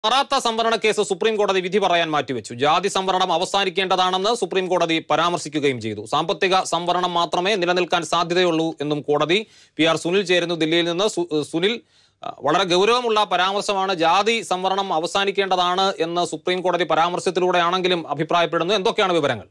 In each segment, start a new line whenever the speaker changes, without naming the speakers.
മറാത്ത സംവരണ case supreme കോടതി വിധി പറയാൻ മാറ്റിവെച്ചു ജാതി സംവരണം അവസാനിക്കേണ്ടതാണെന്ന് സുപ്രീം കോടതി പരാമർശിക്കുകയും ചെയ്തു സാമ്പത്തിക സംവരണം മാത്രമേ നിലനിൽക്കാൻ സാധ്യതയുള്ളൂ എന്നും കോടതി പി ആർ സുനിൽ ചേരുന്നു ദില്ലിയിൽ നിന്ന് സു- സുനിൽ ആ, വളരെ ഗൗരവമുള്ള പരാമർശമാണ് ജാതി സംവരണം അവസാനിക്കേണ്ടതാണ് എന്ന് സുപ്രീം കോടതി പരാമർശത്തിലൂടെയാണെങ്കിലും അഭിപ്രായപ്പെടുന്നു എന്തൊക്കെയാണ് വിവരങ്ങൾ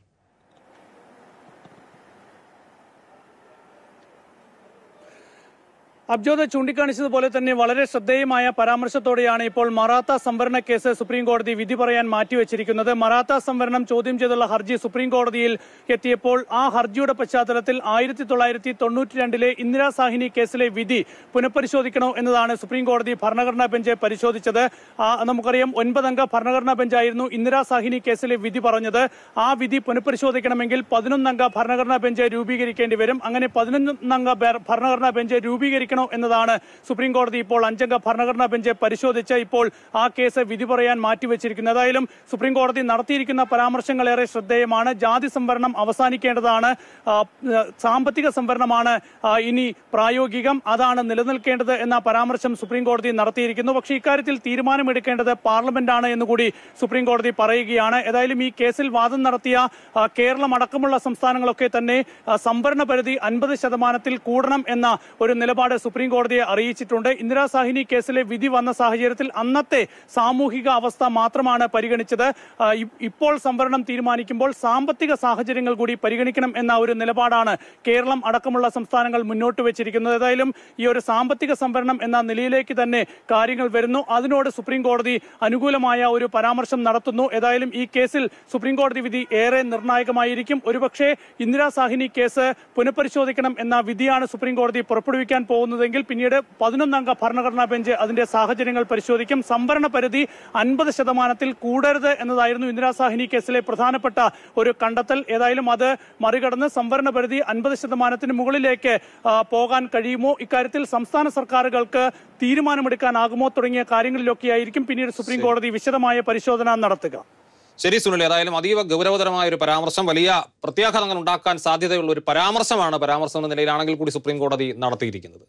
അബ്ജോദ് ചൂണ്ടിക്കാണിച്ചതുപോലെ തന്നെ വളരെ ശ്രദ്ധേയമായ പരാമർശത്തോടെയാണ് ഇപ്പോൾ മറാത്ത സംവരണ കേസ് സുപ്രീം കോടതി വിധി പറയാൻ മാറ്റിവെച്ചിരിക്കുന്നത് മറാത്ത സംവരണം ചോദ്യം ചെയ്തുള്ള ഹർജി സുപ്രീം കോടതിയിൽ എത്തിയപ്പോൾ ആ ഹർജിയുടെ പശ്ചാത്തലത്തിൽ ആയിരത്തി തൊള്ളായിരത്തി തൊണ്ണൂറ്റി രണ്ടിലെ ഇന്ദിരാ സാഹിനി കേസിലെ വിധി പുനഃപരിശോധിക്കണോ എന്നതാണ് സുപ്രീം കോടതി ഭരണഘടനാ ബെഞ്ച് പരിശോധിച്ചത് ആ, നമുക്കറിയാം ഒൻപതംഗ ഭരണഘടനാ ബെഞ്ചായിരുന്നു ഇന്ദിരാ സാഹിനി കേസിലെ വിധി പറഞ്ഞത് ആ വിധി പുനഃപരിശോധിക്കണമെങ്കിൽ പതിനൊന്നംഗ ഭരണഘടനാ ബെഞ്ച് രൂപീകരിക്കേണ്ടി വരും അങ്ങനെ പതിനൊന്നംഗ ഭര- ഭരണഘടനാ ബെഞ്ച് രൂപീകരിക്കണോ എന്നതാണ് സുപ്രീം കോടതി ഇപ്പോൾ അഞ്ചംഗ ഭരണഘടനാ ബെഞ്ച് പരിശോധിച്ച് ഇപ്പോൾ ആ കേസ് വിധി പറയാൻ മാറ്റിവെച്ചിരിക്കുന്നത് ഏതായാലും സുപ്രീം കോടതി നടത്തിയിരിക്കുന്ന പരാമർശങ്ങൾ ഏറെ ശ്രദ്ധേയമാണ് ജാതി സംവരണം അവസാനിക്കേണ്ടതാണ് ആ, സാമ്പത്തിക സംവരണമാണ് ആ, ഇനി പ്രായോഗികം അതാണ് നിലനിൽക്കേണ്ടത് എന്ന പരാമർശം സുപ്രീം കോടതി നടത്തിയിരിക്കുന്നു പക്ഷേ ഇക്കാര്യത്തിൽ തീരുമാനമെടുക്കേണ്ടത് പാർലമെന്റാണ് എന്നുകൂടി സുപ്രീം കോടതി പറയുകയാണ് ഏതായാലും ഈ കേസിൽ വാദം നടത്തിയ ആ, കേരളം അടക്കമുള്ള സംസ്ഥാനങ്ങളൊക്കെ തന്നെ ആ, സംവരണ പരിധി അൻപത് ശതമാനത്തിൽ കൂടണം എന്ന ഒരു നിലപാട് സുപ്രീം കോടതിയെ അറിയിച്ചിട്ടുണ്ട് ഇന്ദിരാ സാഹിനി കേസിലെ വിധി വന്ന സാഹചര്യത്തിൽ അന്നത്തെ സാമൂഹിക അവസ്ഥ മാത്രമാണ് പരിഗണിച്ചത് ആ, ഇ- ഇപ്പോൾ സംവരണം തീരുമാനിക്കുമ്പോൾ സാമ്പത്തിക സാഹചര്യങ്ങൾ കൂടി പരിഗണിക്കണം എന്ന ഒരു നിലപാടാണ് കേരളം അടക്കമുള്ള സംസ്ഥാനങ്ങൾ മുന്നോട്ട് വെച്ചിരിക്കുന്നത് ഏതായാലും ഈ ഒരു സാമ്പത്തിക സംവരണം എന്ന നിലയിലേക്ക് തന്നെ കാര്യങ്ങൾ വരുന്നു അതിനോട് സുപ്രീം കോടതി അനുകൂലമായ ഒരു പരാമർശം നടത്തുന്നു ഏതായാലും ഈ കേസിൽ സുപ്രീം കോടതി വിധി ഏറെ നിർണായകമായിരിക്കും ഒരുപക്ഷെ ഇന്ദിരാ സാഹിനി കേസ് പുനഃപരിശോധിക്കണം എന്ന വിധിയാണ് സുപ്രീം കോടതി പുറപ്പെടുവിക്കാൻ പോകുന്നതെങ്കിൽ പിന്നീട് പതിനൊന്നംഗ ഭരണഘടനാ ബെഞ്ച് അതിന്റെ സാഹചര്യങ്ങൾ പരിശോധിക്കും സംവരണ പരിധി അൻപത് ശതമാനത്തിൽ കൂടരുത് എന്നതായിരുന്നു ഇന്ദിരാ സാഹിനി കേസിലെ പ്രധാനപ്പെട്ട ഒരു കണ്ടെത്തൽ ഏതായാലും അത് മറികടന്ന് സംവരണ പരിധി അൻപത് ശതമാനത്തിന് മുകളിലേക്ക് ആ, പോകാൻ കഴിയുമോ ഇക്കാര്യത്തിൽ സംസ്ഥാന സർക്കാരുകൾക്ക് തീരുമാനമെടുക്കാനാകുമോ തുടങ്ങിയ കാര്യങ്ങളിലൊക്കെയായിരിക്കും പിന്നീട് സുപ്രീം കോടതി വിശദമായ പരിശോധന നടത്തുക
ശരി സുനിൽ ഏതായാലും അതീവ ഗൗരവതരമായ ഒരു പരാമർശം വലിയ പ്രത്യാഘാതങ്ങൾ ഉണ്ടാക്കാൻ സാധ്യതയുള്ള ഒരു പരാമർശമാണ് പരാമർശം എന്ന നിലയിലാണെങ്കിൽ കൂടി സുപ്രീം കോടതി നടത്തിയിരിക്കുന്നത്